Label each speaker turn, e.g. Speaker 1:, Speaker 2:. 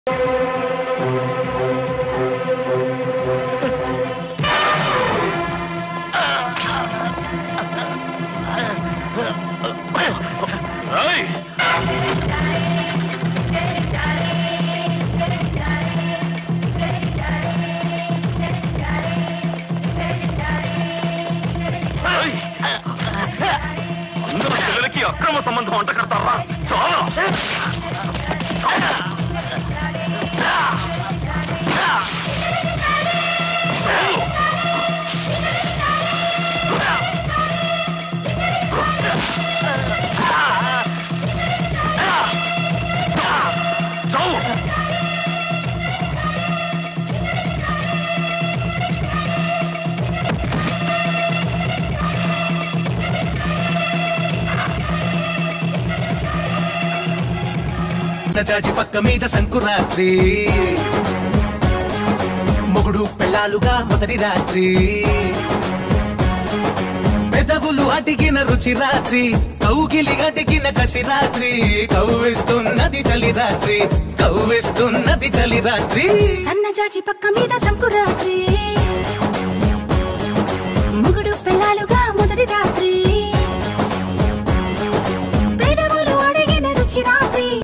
Speaker 1: అందరూ పిల్లలకి అక్రమ సంబంధం అంట కడతారా చాలా చావు
Speaker 2: చాచి పక్క మీద సంకురాత్రి మొగుడు పెళ్ళాలుగా మొదటి రాత్రి పెదవులు అడిగిన రుచి రాత్రి కౌగిలి అడిగిన కసి రాత్రి కవ్విస్తున్నది చలి రాత్రి కవ్విస్తున్నది చలి రాత్రి
Speaker 3: సన్నజాజి పక్క మీద సంకురాత్రి